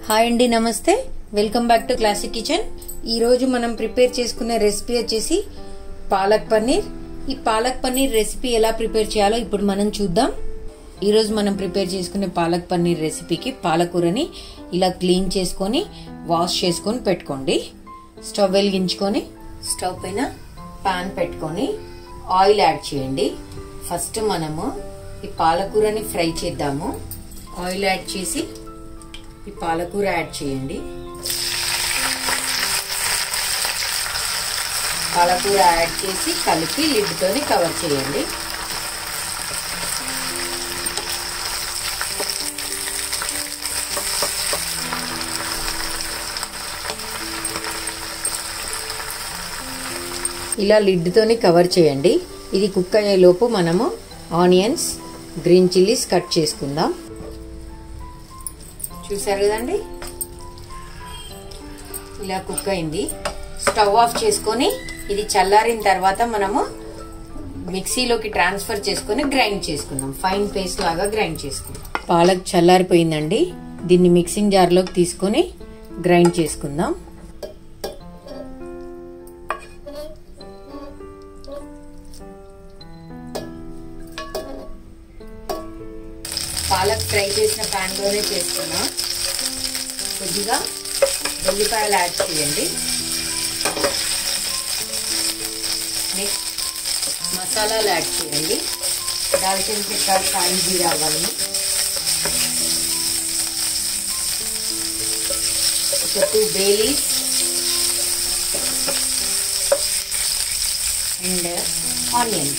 hi అండి నమస్తే welcome back to classic kitchen ఈ రోజు మనం ప్రిపేర్ చేసుకునే రెసిపీ వచ్చేసి పాలక్ పన్నీర్ ఈ పాలక్ పన్నీర్ రెసిపీ ఎలా ప్రిపేర్ చేయాలో ఇప్పుడు మనం చూద్దాం ఈ రోజు మనం ప్రిపేర్ చేసుకునే పాలక్ పన్నీర్ రెసిపీకి పాలకూరని ఇలా క్లీన్ చేసుకొని వాష్ చేసుకొని పెట్టుకోండి స్టవ్ వెలిగించుకొని స్టవ్ పైన పాన్ పెట్టుకొని ఆయిల్ యాడ్ చేయండి ఫస్ట్ మనము ఈ పాలకూరని ఫ్రై చేద్దాము ఆయిల్ యాడ్ చేసి ఈ పాలకూర యాడ్ చేయండి పాలకూర యాడ్ చేసి కలిపి లిడ్తోని కవర్ చేయండి ఇలా లిడ్తోని కవర్ చేయండి ఇది కుక్ అయ్యేలోపు మనము ఆనియన్స్ గ్రీన్ చిల్లీస్ కట్ చేసుకుందాం చూసారు కదండి ఇలా కుక్ అయింది స్టవ్ ఆఫ్ చేసుకొని ఇది చల్లారిన తర్వాత మనము మిక్సీలోకి ట్రాన్స్ఫర్ చేసుకొని గ్రైండ్ చేసుకుందాం ఫైన్ పేస్ట్ లాగా గ్రైండ్ చేసుకుందాం పాలక్ చల్లారిపోయిందండి దీన్ని మిక్సింగ్ జార్లోకి తీసుకొని గ్రైండ్ చేసుకుందాం పాలక్ ఫ్రై చేసిన ప్యాన్లోనే చేస్తున్నా కొద్దిగా వెల్లిపాయలు యాడ్ చేయండి నెక్స్ట్ మసాలాలు యాడ్ చేయండి దాల్చిన చెక్క సాయి జీరా అవన్నీ ఒక two bay leaves and onions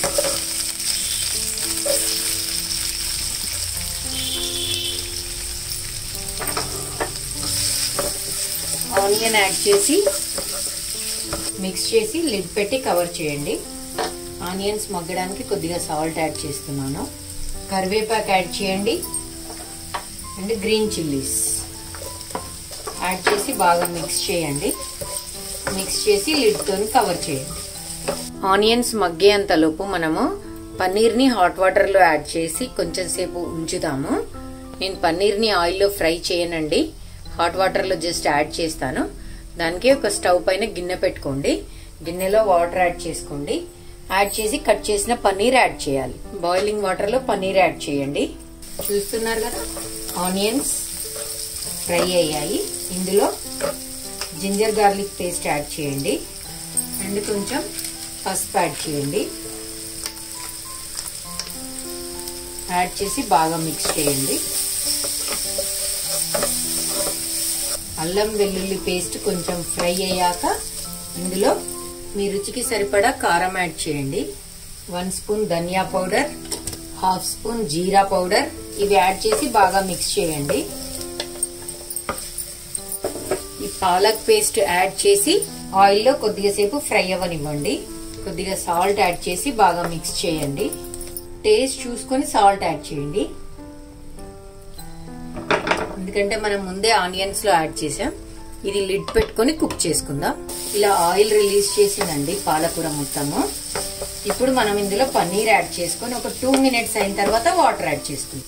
onion add చేసి మిక్స్ చేసి లిడ్ పెట్టి కవర్ చేయండి ఆనియన్స్ మగ్గడానికి కొద్దిగా సాల్ట్ యాడ్ చేస్తున్నాను కరివేపాకు యాడ్ చేయండి అండ్ గ్రీన్ చిల్లీస్ యాడ్ చేసి బాగా మిక్స్ చేయండి మిక్స్ చేసి లిడ్తో కవర్ చేయండి ఆనియన్స్ మగ్గేంతలోపు మనము పన్నీర్ని హాట్ వాటర్లో యాడ్ చేసి కొంచెం సేపు ఉంచుదాము నేను పన్నీర్ని ఆయిల్లో ఫ్రై చేయనండి హాట్ వాటర్లో జస్ట్ యాడ్ చేస్తాను దానికి ఒక స్టవ్ పైన గిన్నె పెట్టుకోండి గిన్నెలో వాటర్ యాడ్ చేసుకోండి యాడ్ చేసి కట్ చేసిన పన్నీర్ యాడ్ చేయాలి బాయిలింగ్ వాటర్లో పన్నీర్ యాడ్ చేయండి చూస్తున్నారు కదా ఆనియన్స్ ఫ్రై అయ్యాయి ఇందులో జింజర్ గార్లిక్ పేస్ట్ యాడ్ చేయండి అండ్ కొంచెం పసుపు యాడ్ చేయండి యాడ్ చేసి బాగా మిక్స్ చేయండి అల్లం వెల్లుల్లి పేస్ట్ కొంచెం ఫ్రై అయ్యాక ఇందులో మీ రుచికి సరిపడా కారం యాడ్ చేయండి వన్ స్పూన్ ధనియా పౌడర్ హాఫ్ స్పూన్ జీరా పౌడర్ ఇవి యాడ్ చేసి బాగా మిక్స్ చేయండి ఈ పాలక్ పేస్ట్ యాడ్ చేసి ఆయిల్లో కొద్దిగా సేపు ఫ్రై అవ్వనివ్వండి కొద్దిగా సాల్ట్ యాడ్ చేసి బాగా మిక్స్ చేయండి టేస్ట్ చూసుకొని సాల్ట్ యాడ్ చేయండి ఎందుకంటే మనం ముందే ఆనియన్స్ లో యాడ్ చేసాం ఇది లిడ్ పెట్టుకొని కుక్ చేసుకుందాం ఇలా ఆయిల్ రిలీజ్ చేసిందండి పాలకూర మొత్తము ఇప్పుడు మనం ఇందులో పన్నీర్ యాడ్ చేసుకొని ఒక టూ మినిట్స్ అయిన తర్వాత వాటర్ యాడ్ చేసుకుందాం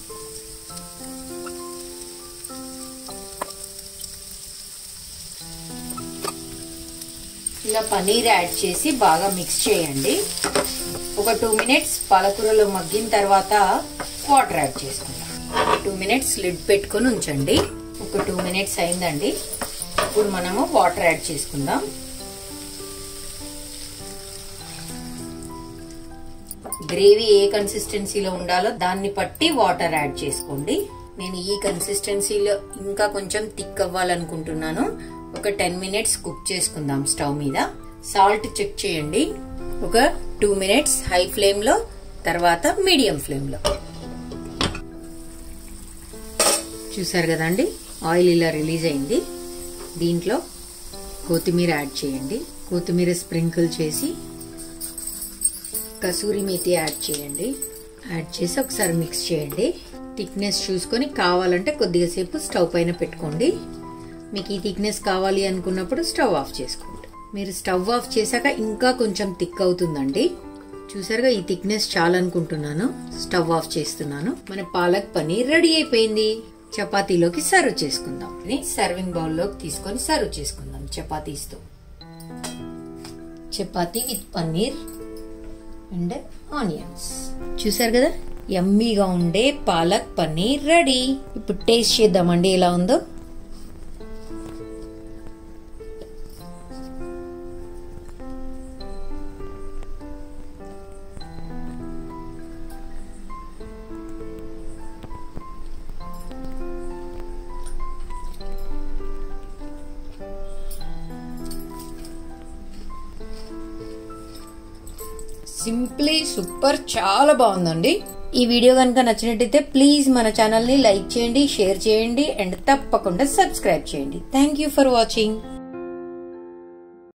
ఇలా పన్నీర్ యాడ్ చేసి బాగా మిక్స్ చేయండి ఒక టూ మినిట్స్ పాలకూరలో మగ్గిన తర్వాత వాటర్ యాడ్ చేసుకుందాం టూ మినిట్స్ లిడ్ పెట్టుకొని ఉంచండి ఒక టూ మినిట్స్ అయిందండి ఇప్పుడు మనము వాటర్ యాడ్ చేసుకుందాం గ్రేవీ ఏ కన్సిస్టెన్సీలో ఉండాలో దాన్ని బట్టి వాటర్ యాడ్ చేసుకోండి నేను ఈ కన్సిస్టెన్సీలో ఇంకా కొంచెం థిక్ అవ్వాలనుకుంటున్నాను ఒక టెన్ మినిట్స్ కుక్ చేసుకుందాం స్టవ్ మీద సాల్ట్ చెక్ చేయండి ఒక టూ మినిట్స్ హై ఫ్లేమ్ లో తర్వాత మీడియం ఫ్లేమ్ లో చూసారు కదండి ఆయిల్ ఇలా రిలీజ్ అయింది దీంట్లో కొత్తిమీర యాడ్ చేయండి కొత్తిమీర స్ప్రింకిల్ చేసి కసూరి మేతి యాడ్ చేయండి యాడ్ చేసి ఒకసారి మిక్స్ చేయండి థిక్నెస్ చూసుకొని కావాలంటే కొద్దిగా సేపు స్టవ్ పైన పెట్టుకోండి మీకు ఈ థిక్నెస్ కావాలి అనుకున్నప్పుడు స్టవ్ ఆఫ్ చేసుకోండి మీరు స్టవ్ ఆఫ్ చేశాక ఇంకా కొంచెం థిక్ అవుతుందండి చూసారుగా ఈ థిక్నెస్ చాలనుకుంటున్నాను స్టవ్ ఆఫ్ చేస్తున్నాను మన పాలక్ పనీర్ రెడీ అయిపోయింది చపాతీలోకి సర్వ్ చేసుకుందాం ఇది సర్వింగ్ బౌల్లోకి తీసుకొని సర్వ్ చేసుకుందాం చపాతీస్తో chapati with paneer and onions చూసారు కదా యమ్మీగా ఉండే పాలక్ పన్నీర్ రెడీ ఇప్పుడు టేస్ట్ చేద్దామండి ఎలా ఉందో సింప్లీ సూపర్ చాలా బాగుందండి ఈ వీడియో కనుక నచ్చినట్టయితే ప్లీజ్ మన ఛానల్ ని లైక్ చేయండి షేర్ చేయండి అండ్ తప్పకుండా సబ్స్క్రైబ్ చేయండి థ్యాంక్ యూ ఫర్ వాచింగ్